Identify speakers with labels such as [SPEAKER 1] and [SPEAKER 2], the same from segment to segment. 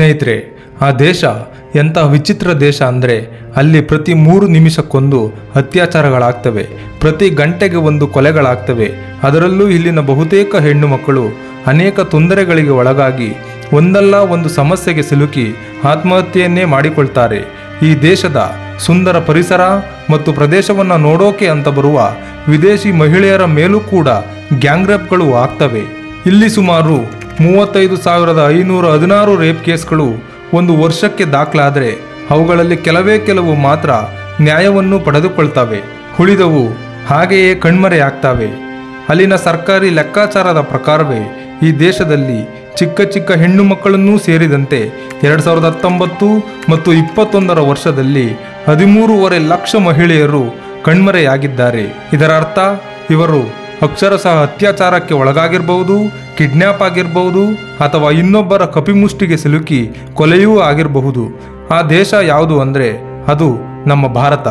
[SPEAKER 1] ಸ್ನೇಹಿತರೆ ಆ ದೇಶ ಎಂಥ ವಿಚಿತ್ರ ದೇಶ ಅಂದರೆ ಅಲ್ಲಿ ಪ್ರತಿ ಮೂರು ನಿಮಿಷಕ್ಕೊಂದು ಅತ್ಯಾಚಾರಗಳಾಗ್ತವೆ ಪ್ರತಿ ಗಂಟೆಗೆ ಒಂದು ಕೊಲೆಗಳಾಗ್ತವೆ ಅದರಲ್ಲೂ ಇಲ್ಲಿನ ಬಹುತೇಕ ಹೆಣ್ಣು ಮಕ್ಕಳು ಅನೇಕ ತೊಂದರೆಗಳಿಗೆ ಒಳಗಾಗಿ ಒಂದಲ್ಲ ಒಂದು ಸಮಸ್ಯೆಗೆ ಸಿಲುಕಿ ಆತ್ಮಹತ್ಯೆಯನ್ನೇ ಮಾಡಿಕೊಳ್ತಾರೆ ಈ ದೇಶದ ಸುಂದರ ಪರಿಸರ ಮತ್ತು ಪ್ರದೇಶವನ್ನು ನೋಡೋಕೆ ಅಂತ ಬರುವ ವಿದೇಶಿ ಮಹಿಳೆಯರ ಮೇಲೂ ಕೂಡ ಗ್ಯಾಂಗ್ ರೇಪ್ಗಳು ಆಗ್ತವೆ ಇಲ್ಲಿ ಸುಮಾರು ಮೂವತ್ತೈದು ಸಾವಿರದ ಐನೂರ ಹದಿನಾರು ರೇಪ್ ಕೇಸ್ಗಳು ಒಂದು ವರ್ಷಕ್ಕೆ ದಾಖಲಾದರೆ ಅವುಗಳಲ್ಲಿ ಕೆಲವೇ ಕೆಲವು ಮಾತ್ರ ನ್ಯಾಯವನ್ನು ಪಡೆದುಕೊಳ್ತವೆ ಉಳಿದವು ಹಾಗೆಯೇ ಕಣ್ಮರೆಯಾಗ್ತವೆ ಅಲ್ಲಿನ ಸರ್ಕಾರಿ ಲೆಕ್ಕಾಚಾರದ ಪ್ರಕಾರವೇ ಈ ದೇಶದಲ್ಲಿ ಚಿಕ್ಕ ಚಿಕ್ಕ ಹೆಣ್ಣು ಮಕ್ಕಳನ್ನೂ ಸೇರಿದಂತೆ ಎರಡು ಸಾವಿರದ ಹತ್ತೊಂಬತ್ತು ಮತ್ತು ಇಪ್ಪತ್ತೊಂದರ ವರ್ಷದಲ್ಲಿ ಹದಿಮೂರುವರೆ ಲಕ್ಷ ಮಹಿಳೆಯರು ಕಣ್ಮರೆಯಾಗಿದ್ದಾರೆ ಇದರ ಅರ್ಥ ಇವರು ಅಕ್ಷರಶಃ ಅತ್ಯಾಚಾರಕ್ಕೆ ಒಳಗಾಗಿರಬಹುದು ಕಿಡ್ನ್ಯಾಪ್ ಆಗಿರಬಹುದು ಅಥವಾ ಇನ್ನೊಬ್ಬರ ಕಪಿಮುಷ್ಟಿಗೆ ಸಿಲುಕಿ ಕೊಲೆಯೂ ಆಗಿರಬಹುದು ಆ ದೇಶ ಯಾವುದು ಅಂದರೆ ಅದು ನಮ್ಮ ಭಾರತ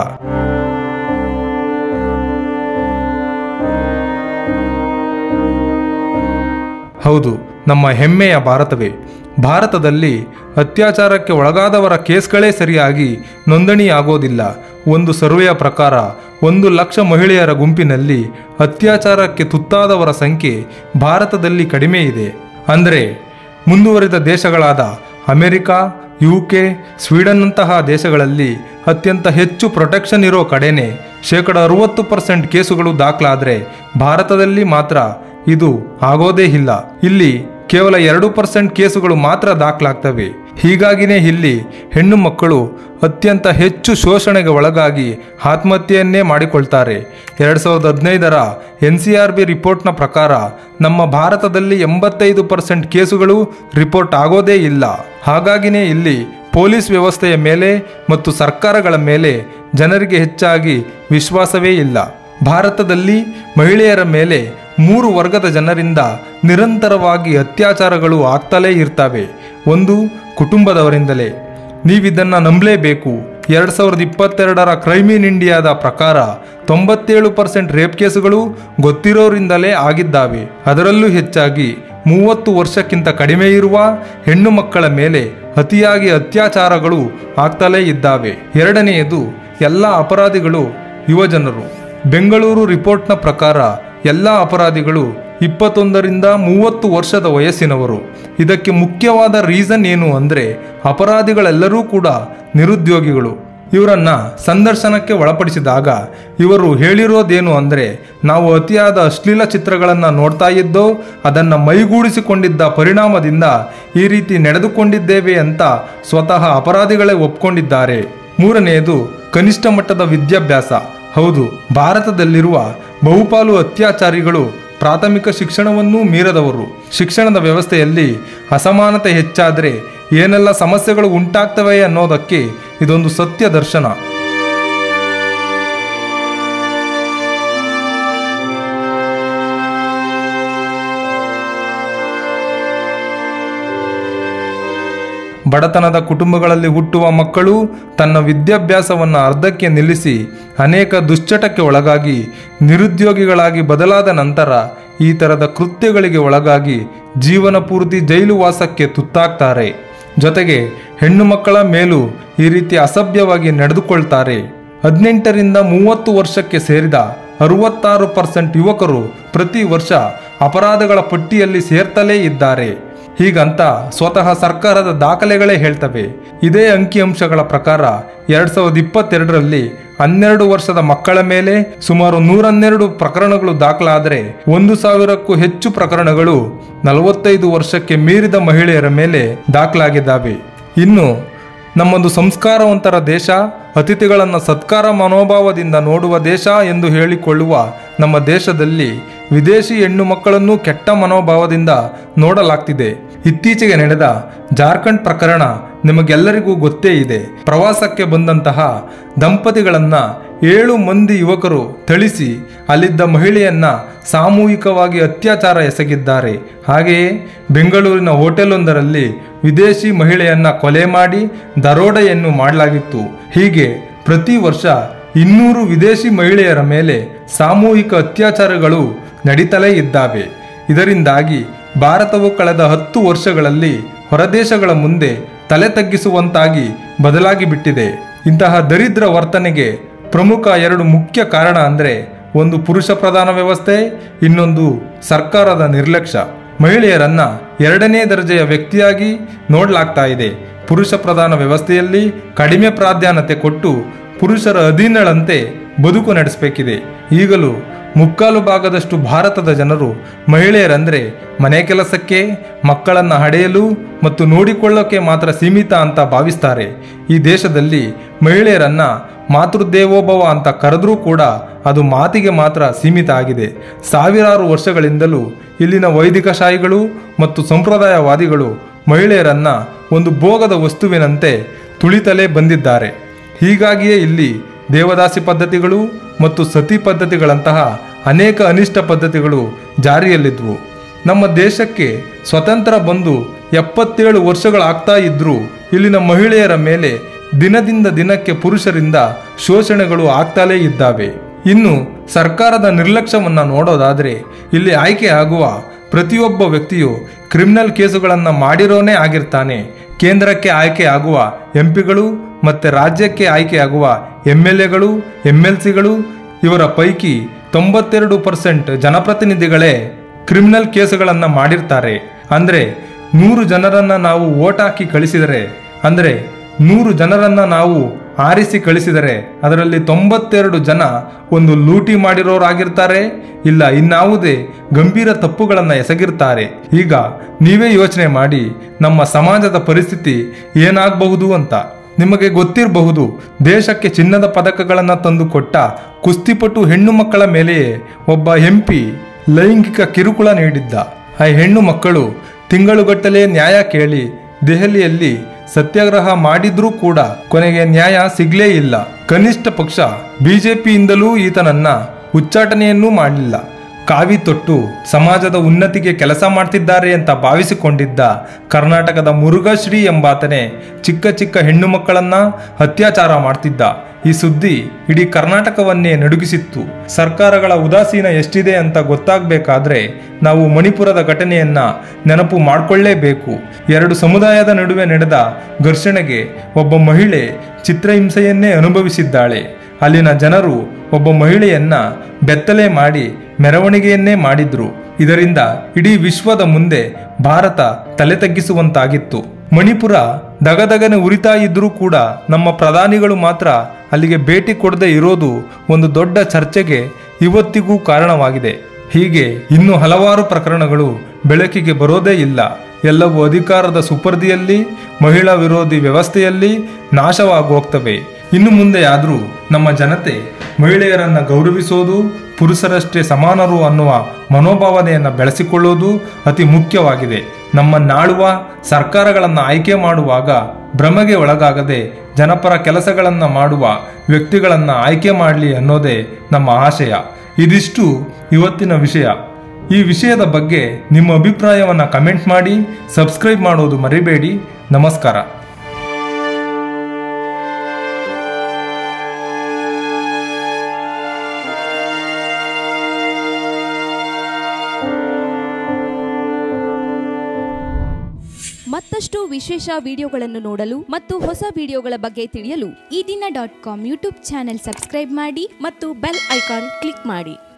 [SPEAKER 1] ಹೌದು ನಮ್ಮ ಹೆಮ್ಮೆಯ ಭಾರತವೇ ಭಾರತದಲ್ಲಿ ಅತ್ಯಾಚಾರಕ್ಕೆ ಒಳಗಾದವರ ಕೇಸ್ಗಳೇ ಸರಿಯಾಗಿ ನೋಂದಣಿಯಾಗೋದಿಲ್ಲ ಒಂದು ಸರ್ವೆಯ ಪ್ರಕಾರ ಒಂದು ಲಕ್ಷ ಮಹಿಳೆಯರ ಗುಂಪಿನಲ್ಲಿ ಅತ್ಯಾಚಾರಕ್ಕೆ ತುತ್ತಾದವರ ಸಂಖ್ಯೆ ಭಾರತದಲ್ಲಿ ಕಡಿಮೆ ಇದೆ ಅಂದರೆ ಮುಂದುವರಿದ ದೇಶಗಳಾದ ಅಮೆರಿಕ ಯುಕೆ ಸ್ವೀಡನ್ನಂತಹ ದೇಶಗಳಲ್ಲಿ ಅತ್ಯಂತ ಹೆಚ್ಚು ಪ್ರೊಟೆಕ್ಷನ್ ಇರೋ ಕಡೆನೆ ಶೇಕಡ ಅರುವತ್ತು ಪರ್ಸೆಂಟ್ ಕೇಸುಗಳು ದಾಖಲಾದರೆ ಭಾರತದಲ್ಲಿ ಮಾತ್ರ ಇದು ಆಗೋದೇ ಇಲ್ಲ ಇಲ್ಲಿ ಕೇವಲ ಎರಡು ಪರ್ಸೆಂಟ್ ಕೇಸುಗಳು ಮಾತ್ರ ದಾಖಲಾಗ್ತವೆ ಹೀಗಾಗಿನೇ ಇಲ್ಲಿ ಹೆಣ್ಣು ಮಕ್ಕಳು ಅತ್ಯಂತ ಹೆಚ್ಚು ಶೋಷಣೆಗೆ ಒಳಗಾಗಿ ಆತ್ಮಹತ್ಯೆಯನ್ನೇ ಮಾಡಿಕೊಳ್ತಾರೆ ಎರಡು ಸಾವಿರದ ಹದಿನೈದರ ಎನ್ ಸಿ ಆರ್ ಬಿ ರಿಪೋರ್ಟ್ನ ಪ್ರಕಾರ ನಮ್ಮ ಭಾರತದಲ್ಲಿ ಎಂಬತ್ತೈದು ಪರ್ಸೆಂಟ್ ಕೇಸುಗಳು ರಿಪೋರ್ಟ್ ಆಗೋದೇ ಇಲ್ಲ ಹಾಗಾಗಿನೇ ಇಲ್ಲಿ ಪೊಲೀಸ್ ವ್ಯವಸ್ಥೆಯ ಮೇಲೆ ಮತ್ತು ಸರ್ಕಾರಗಳ ಮೇಲೆ ಜನರಿಗೆ ಹೆಚ್ಚಾಗಿ ವಿಶ್ವಾಸವೇ ಇಲ್ಲ ಭಾರತದಲ್ಲಿ ಮಹಿಳೆಯರ ಮೇಲೆ ಮೂರು ವರ್ಗದ ಜನರಿಂದ ನಿರಂತರವಾಗಿ ಅತ್ಯಾಚಾರಗಳು ಆಗ್ತಲೇ ಇರ್ತವೆ ಒಂದು ಕುಟುಂಬದವರಿಂದಲೇ ನೀವಿದನ್ನು ನಂಬಲೇಬೇಕು ಎರಡು ಸಾವಿರದ ಇಪ್ಪತ್ತೆರಡರ ಕ್ರೈಮ್ ಇನ್ ಇಂಡಿಯಾದ ಪ್ರಕಾರ ತೊಂಬತ್ತೇಳು ಪರ್ಸೆಂಟ್ ರೇಪ್ ಕೇಸುಗಳು ಗೊತ್ತಿರೋರಿಂದಲೇ ಆಗಿದ್ದಾವೆ ಅದರಲ್ಲೂ ಹೆಚ್ಚಾಗಿ ಮೂವತ್ತು ವರ್ಷಕ್ಕಿಂತ ಕಡಿಮೆ ಇರುವ ಹೆಣ್ಣು ಮಕ್ಕಳ ಮೇಲೆ ಅತಿಯಾಗಿ ಅತ್ಯಾಚಾರಗಳು ಆಗ್ತಲೇ ಇದ್ದಾವೆ ಎರಡನೆಯದು ಎಲ್ಲ ಅಪರಾಧಿಗಳು ಯುವಜನರು ಬೆಂಗಳೂರು ರಿಪೋರ್ಟ್ನ ಪ್ರಕಾರ ಎಲ್ಲ ಅಪರಾಧಿಗಳು ಇಪ್ಪತ್ತೊಂದರಿಂದ ಮೂವತ್ತು ವರ್ಷದ ವಯಸ್ಸಿನವರು ಇದಕ್ಕೆ ಮುಖ್ಯವಾದ ರೀಸನ್ ಏನು ಅಂದರೆ ಅಪರಾಧಿಗಳೆಲ್ಲರೂ ಕೂಡ ನಿರುದ್ಯೋಗಿಗಳು ಇವರನ್ನ ಸಂದರ್ಶನಕ್ಕೆ ಒಳಪಡಿಸಿದಾಗ ಇವರು ಹೇಳಿರೋದೇನು ಅಂದರೆ ನಾವು ಅತಿಯಾದ ಅಶ್ಲೀಲ ಚಿತ್ರಗಳನ್ನು ನೋಡ್ತಾ ಇದ್ದೋ ಅದನ್ನು ಮೈಗೂಡಿಸಿಕೊಂಡಿದ್ದ ಪರಿಣಾಮದಿಂದ ಈ ರೀತಿ ನಡೆದುಕೊಂಡಿದ್ದೇವೆ ಅಂತ ಸ್ವತಃ ಅಪರಾಧಿಗಳೇ ಒಪ್ಕೊಂಡಿದ್ದಾರೆ ಮೂರನೆಯದು ಕನಿಷ್ಠ ಮಟ್ಟದ ವಿದ್ಯಾಭ್ಯಾಸ ಹೌದು ಭಾರತದಲ್ಲಿರುವ ಬಹುಪಾಲು ಅತ್ಯಾಚಾರಿಗಳು ಪ್ರಾಥಮಿಕ ಶಿಕ್ಷಣವನ್ನೂ ಮೀರದವರು ಶಿಕ್ಷಣದ ವ್ಯವಸ್ಥೆಯಲ್ಲಿ ಅಸಮಾನತೆ ಹೆಚ್ಚಾದರೆ ಏನೆಲ್ಲ ಸಮಸ್ಯೆಗಳು ಉಂಟಾಗ್ತವೆ ಅನ್ನೋದಕ್ಕೆ ಇದೊಂದು ಸತ್ಯ ದರ್ಶನ ಬಡತನದ ಕುಟುಂಬಗಳಲ್ಲಿ ಹುಟ್ಟುವ ಮಕ್ಕಳು ತನ್ನ ವಿದ್ಯಾಭ್ಯಾಸವನ್ನು ಅರ್ಧಕ್ಕೆ ನಿಲ್ಲಿಸಿ ಅನೇಕ ದುಶ್ಚಟಕ್ಕೆ ಒಳಗಾಗಿ ನಿರುದ್ಯೋಗಿಗಳಾಗಿ ಬದಲಾದ ನಂತರ ಈ ಥರದ ಕೃತ್ಯಗಳಿಗೆ ಒಳಗಾಗಿ ಜೀವನ ಪೂರ್ತಿ ಜೈಲು ವಾಸಕ್ಕೆ ತುತ್ತಾಗ್ತಾರೆ ಜೊತೆಗೆ ಹೆಣ್ಣು ಮಕ್ಕಳ ಮೇಲೂ ಈ ರೀತಿ ಅಸಭ್ಯವಾಗಿ ನಡೆದುಕೊಳ್ತಾರೆ ಹದಿನೆಂಟರಿಂದ ಮೂವತ್ತು ವರ್ಷಕ್ಕೆ ಸೇರಿದ ಅರುವತ್ತಾರು ಪರ್ಸೆಂಟ್ ಯುವಕರು ಪ್ರತಿ ವರ್ಷ ಅಪರಾಧಗಳ ಪಟ್ಟಿಯಲ್ಲಿ ಸೇರ್ತಲೇ ಇದ್ದಾರೆ ಹೀಗಂತ ಸ್ವತಃ ಸರ್ಕಾರದ ದಾಖಲೆಗಳೇ ಹೇಳ್ತವೆ ಇದೇ ಅಂಕಿಅಂಶಗಳ ಪ್ರಕಾರ ಎರಡ್ ಸಾವಿರದ ಇಪ್ಪತ್ತೆರಡರಲ್ಲಿ ಹನ್ನೆರಡು ವರ್ಷದ ಮಕ್ಕಳ ಮೇಲೆ ಸುಮಾರು ನೂರನ್ನೆರಡು ಪ್ರಕರಣಗಳು ದಾಖಲಾದರೆ ಒಂದು ಸಾವಿರಕ್ಕೂ ಹೆಚ್ಚು ಪ್ರಕರಣಗಳು ನಲವತ್ತೈದು ವರ್ಷಕ್ಕೆ ಮೀರಿದ ಮಹಿಳೆಯರ ಮೇಲೆ ದಾಖಲಾಗಿದ್ದಾವೆ ಇನ್ನು ನಮ್ಮೊಂದು ಸಂಸ್ಕಾರವಂತರ ದೇಶ ಅತಿಥಿಗಳನ್ನು ಸತ್ಕಾರ ಮನೋಭಾವದಿಂದ ನೋಡುವ ದೇಶ ಎಂದು ಹೇಳಿಕೊಳ್ಳುವ ನಮ್ಮ ದೇಶದಲ್ಲಿ ವಿದೇಶಿ ಹೆಣ್ಣು ಮಕ್ಕಳನ್ನು ಕೆಟ್ಟ ಮನೋಭಾವದಿಂದ ನೋಡಲಾಗ್ತಿದೆ ಇತ್ತೀಚೆಗೆ ನಡೆದ ಜಾರ್ಖಂಡ್ ಪ್ರಕರಣ ನಿಮಗೆಲ್ಲರಿಗೂ ಗೊತ್ತೇ ಇದೆ ಪ್ರವಾಸಕ್ಕೆ ಬಂದಂತಹ ದಂಪತಿಗಳನ್ನ ಏಳು ಮಂದಿ ಯುವಕರು ಥಳಿಸಿ ಅಲ್ಲಿದ್ದ ಮಹಿಳೆಯನ್ನ ಸಾಮೂಹಿಕವಾಗಿ ಅತ್ಯಾಚಾರ ಎಸಗಿದ್ದಾರೆ ಹಾಗೆಯೇ ಬೆಂಗಳೂರಿನ ಹೋಟೆಲೊಂದರಲ್ಲಿ ವಿದೇಶಿ ಮಹಿಳೆಯನ್ನ ಕೊಲೆ ಮಾಡಿ ದರೋಡೆಯನ್ನು ಮಾಡಲಾಗಿತ್ತು ಹೀಗೆ ಪ್ರತಿ ವರ್ಷ ಇನ್ನೂರು ವಿದೇಶಿ ಮಹಿಳೆಯರ ಮೇಲೆ ಸಾಮೂಹಿಕ ಅತ್ಯಾಚಾರಗಳು ನಡೀತಲೇ ಇದ್ದಾವೆ ಇದರಿಂದಾಗಿ ಭಾರತವು ಕಳೆದ ಹತ್ತು ವರ್ಷಗಳಲ್ಲಿ ಹೊರದೇಶಗಳ ಮುಂದೆ ತಲೆ ತಗ್ಗಿಸುವಂತಾಗಿ ಬದಲಾಗಿ ಬಿಟ್ಟಿದೆ ಇಂತಹ ದರಿದ್ರ ವರ್ತನೆಗೆ ಪ್ರಮುಖ ಎರಡು ಮುಖ್ಯ ಕಾರಣ ಅಂದರೆ ಒಂದು ಪುರುಷ ಪ್ರಧಾನ ವ್ಯವಸ್ಥೆ ಇನ್ನೊಂದು ಸರ್ಕಾರದ ನಿರ್ಲಕ್ಷ್ಯ ಮಹಿಳೆಯರನ್ನ ಎರಡನೇ ದರ್ಜೆಯ ವ್ಯಕ್ತಿಯಾಗಿ ನೋಡಲಾಗ್ತಾ ಇದೆ ಪುರುಷ ಪ್ರಧಾನ ವ್ಯವಸ್ಥೆಯಲ್ಲಿ ಕಡಿಮೆ ಪ್ರಾಧಾನ್ಯತೆ ಕೊಟ್ಟು ಪುರುಷರ ಅಧೀನಳಂತೆ ಬದುಕು ನಡೆಸಬೇಕಿದೆ ಈಗಲೂ ಮುಕ್ಕಾಲು ಭಾಗದಷ್ಟು ಭಾರತದ ಜನರು ಮಹಿಳೆಯರಂದ್ರೆ ಮನೆ ಕೆಲಸಕ್ಕೆ ಮಕ್ಕಳನ್ನು ಹಡೆಯಲು ಮತ್ತು ನೋಡಿಕೊಳ್ಳೋಕೆ ಮಾತ್ರ ಸೀಮಿತ ಅಂತ ಭಾವಿಸ್ತಾರೆ ಈ ದೇಶದಲ್ಲಿ ಮಹಿಳೆಯರನ್ನ ಮಾತೃದೇವೋಭವ ಅಂತ ಕರೆದ್ರೂ ಕೂಡ ಅದು ಮಾತಿಗೆ ಮಾತ್ರ ಸೀಮಿತ ಆಗಿದೆ ಸಾವಿರಾರು ವರ್ಷಗಳಿಂದಲೂ ಇಲ್ಲಿನ ವೈದಿಕ ಶಾಹಿಗಳು ಮತ್ತು ಸಂಪ್ರದಾಯವಾದಿಗಳು ಮಹಿಳೆಯರನ್ನ ಒಂದು ಭೋಗದ ವಸ್ತುವಿನಂತೆ ತುಳಿತಲೇ ಬಂದಿದ್ದಾರೆ ಹೀಗಾಗಿಯೇ ಇಲ್ಲಿ ದೇವದಾಸಿ ಪದ್ಧತಿಗಳು ಮತ್ತು ಸತಿ ಪದ್ಧತಿಗಳಂತಹ ಅನೇಕ ಅನಿಷ್ಟ ಪದ್ಧತಿಗಳು ಜಾರಿಯಲ್ಲಿದ್ವು ನಮ್ಮ ದೇಶಕ್ಕೆ ಸ್ವತಂತ್ರ ಬಂದು ಎಪ್ಪತ್ತೇಳು ವರ್ಷಗಳಾಗ್ತಾ ಇದ್ರೂ ಇಲ್ಲಿನ ಮಹಿಳೆಯರ ಮೇಲೆ ದಿನದಿಂದ ದಿನಕ್ಕೆ ಪುರುಷರಿಂದ ಶೋಷಣೆಗಳು ಆಗ್ತಲೇ ಇದ್ದಾವೆ ಇನ್ನು ಸರ್ಕಾರದ ನಿರ್ಲಕ್ಷ್ಯವನ್ನ ನೋಡೋದಾದ್ರೆ ಇಲ್ಲಿ ಆಯ್ಕೆ ಆಗುವ ಪ್ರತಿಯೊಬ್ಬ ವ್ಯಕ್ತಿಯು ಕ್ರಿಮಿನಲ್ ಕೇಸುಗಳನ್ನು ಮಾಡಿರೋನೇ ಆಗಿರ್ತಾನೆ ಕೇಂದ್ರಕ್ಕೆ ಆಯ್ಕೆ ಆಗುವ ಎಂ ಪಿಗಳು ಮತ್ತು ರಾಜ್ಯಕ್ಕೆ ಆಯ್ಕೆ ಆಗುವ ಎಮ್ ಎಲ್ ಎಗಳು ಎಮ್ ಎಲ್ ಸಿಗಳು ಇವರ ಪೈಕಿ ತೊಂಬತ್ತೆರಡು ಪರ್ಸೆಂಟ್ ಜನಪ್ರತಿನಿಧಿಗಳೇ ಕ್ರಿಮಿನಲ್ ಕೇಸುಗಳನ್ನು ಮಾಡಿರ್ತಾರೆ ಅಂದರೆ ನೂರು ಜನರನ್ನ ನಾವು ಓಟ್ ಹಾಕಿ ಕಳಿಸಿದರೆ ಅಂದರೆ ನೂರು ಜನರನ್ನ ನಾವು ಆರಿಸಿ ಕಳಿಸಿದರೆ ಅದರಲ್ಲಿ ತೊಂಬತ್ತೆರಡು ಜನ ಒಂದು ಲೂಟಿ ಮಾಡಿರೋರಾಗಿರ್ತಾರೆ ಇಲ್ಲ ಇನ್ನಾವುದೇ ಗಂಭೀರ ತಪ್ಪುಗಳನ್ನು ಎಸಗಿರ್ತಾರೆ ಈಗ ನೀವೇ ಯೋಚನೆ ಮಾಡಿ ನಮ್ಮ ಸಮಾಜದ ಪರಿಸ್ಥಿತಿ ಏನಾಗಬಹುದು ಅಂತ ನಿಮಗೆ ಗೊತ್ತಿರಬಹುದು ದೇಶಕ್ಕೆ ಚಿನ್ನದ ಪದಕಗಳನ್ನು ತಂದು ಕೊಟ್ಟ ಕುಸ್ತಿಪಟು ಹೆಣ್ಣು ಮಕ್ಕಳ ಮೇಲೆಯೇ ಒಬ್ಬ ಎಂಪಿ ಲೈಂಗಿಕ ಕಿರುಕುಳ ನೀಡಿದ್ದ ಆ ಹೆಣ್ಣು ಮಕ್ಕಳು ತಿಂಗಳುಗಟ್ಟಲೆ ನ್ಯಾಯ ಕೇಳಿ ದೆಹಲಿಯಲ್ಲಿ ಸತ್ಯಾಗ್ರಹ ಮಾಡಿದ್ರೂ ಕೂಡ ಕೊನೆಗೆ ನ್ಯಾಯ ಸಿಗ್ಲೇ ಇಲ್ಲ ಕನಿಷ್ಠ ಪಕ್ಷ ಬಿಜೆಪಿಯಿಂದಲೂ ಈತನನ್ನ ಉಚ್ಚಾಟನೆಯನ್ನೂ ಮಾಡಲಿಲ್ಲ ಕಾವಿ ತೊಟ್ಟು ಸಮಾಜದ ಉನ್ನತಿಗೆ ಕೆಲಸ ಮಾಡ್ತಿದ್ದಾರೆ ಅಂತ ಭಾವಿಸಿಕೊಂಡಿದ್ದ ಕರ್ನಾಟಕದ ಮುರುಘಶ್ರೀ ಎಂಬಾತನೇ ಚಿಕ್ಕ ಚಿಕ್ಕ ಹೆಣ್ಣು ಮಕ್ಕಳನ್ನ ಅತ್ಯಾಚಾರ ಮಾಡ್ತಿದ್ದ ಈ ಸುದ್ದಿ ಇಡೀ ಕರ್ನಾಟಕವನ್ನೇ ನಡುಗಿಸಿತ್ತು ಸರ್ಕಾರಗಳ ಉದಾಸೀನ ಎಷ್ಟಿದೆ ಅಂತ ಗೊತ್ತಾಗಬೇಕಾದ್ರೆ ನಾವು ಮಣಿಪುರದ ಘಟನೆಯನ್ನ ನೆನಪು ಮಾಡಿಕೊಳ್ಳೇಬೇಕು ಎರಡು ಸಮುದಾಯದ ನಡುವೆ ನಡೆದ ಘರ್ಷಣೆಗೆ ಒಬ್ಬ ಮಹಿಳೆ ಚಿತ್ರಹಿಂಸೆಯನ್ನೇ ಅನುಭವಿಸಿದ್ದಾಳೆ ಅಲ್ಲಿನ ಜನರು ಒಬ್ಬ ಮಹಿಳೆಯನ್ನ ಬೆತ್ತಲೆ ಮಾಡಿ ಮೆರವಣಿಗೆಯನ್ನೇ ಮಾಡಿದ್ರು ಇದರಿಂದ ಇಡೀ ವಿಶ್ವದ ಮುಂದೆ ಭಾರತ ತಲೆ ತಗ್ಗಿಸುವಂತಾಗಿತ್ತು ಮಣಿಪುರ ದಗದಗನೆ ಉರಿತಾ ಇದ್ರೂ ಕೂಡ ನಮ್ಮ ಪ್ರಧಾನಿಗಳು ಮಾತ್ರ ಅಲ್ಲಿಗೆ ಭೇಟಿ ಕೊಡದೆ ಇರೋದು ಒಂದು ದೊಡ್ಡ ಚರ್ಚೆಗೆ ಇವತ್ತಿಗೂ ಕಾರಣವಾಗಿದೆ ಹೀಗೆ ಇನ್ನು ಹಲವಾರು ಪ್ರಕರಣಗಳು ಬೆಳಕಿಗೆ ಬರೋದೇ ಇಲ್ಲ ಎಲ್ಲವೂ ಅಧಿಕಾರದ ಸುಪರ್ದಿಯಲ್ಲಿ ಮಹಿಳಾ ವಿರೋಧಿ ವ್ಯವಸ್ಥೆಯಲ್ಲಿ ನಾಶವಾಗೋಗ್ತವೆ ಇನ್ನು ಮುಂದೆ ಆದರೂ ನಮ್ಮ ಜನತೆ ಮಹಿಳೆಯರನ್ನ ಗೌರವಿಸೋದು ಪುರುಷರಷ್ಟೇ ಸಮಾನರು ಅನ್ನುವ ಮನೋಭಾವನೆಯನ್ನು ಬೆಳೆಸಿಕೊಳ್ಳೋದು ಅತಿ ಮುಖ್ಯವಾಗಿದೆ ನಮ್ಮನ್ನಾಳುವ ಸರ್ಕಾರಗಳನ್ನು ಆಯ್ಕೆ ಮಾಡುವಾಗ ಭ್ರಮೆಗೆ ಒಳಗಾಗದೆ ಜನಪರ ಕೆಲಸಗಳನ್ನು ಮಾಡುವ ವ್ಯಕ್ತಿಗಳನ್ನು ಆಯ್ಕೆ ಮಾಡಲಿ ಅನ್ನೋದೇ ನಮ್ಮ ಆಶಯ ಇದಿಷ್ಟು ಇವತ್ತಿನ ವಿಷಯ ಈ ವಿಷಯದ ಬಗ್ಗೆ ನಿಮ್ಮ ಅಭಿಪ್ರಾಯವನ್ನು ಕಮೆಂಟ್ ಮಾಡಿ ಸಬ್ಸ್ಕ್ರೈಬ್ ಮಾಡೋದು ಮರಿಬೇಡಿ ನಮಸ್ಕಾರ
[SPEAKER 2] ಮತ್ತಷ್ಟು ವಿಶೇಷ ವಿಡಿಯೋಗಳನ್ನು ನೋಡಲು ಮತ್ತು ಹೊಸ ವಿಡಿಯೋಗಳ ಬಗ್ಗೆ ತಿಳಿಯಲು
[SPEAKER 3] Ee Dina dot com YouTube channel subscribe ಮಾಡಿ
[SPEAKER 2] ಮತ್ತು ಬೆಲ್ ಐಕಾನ್ ಕ್ಲಿಕ್ ಮಾಡಿ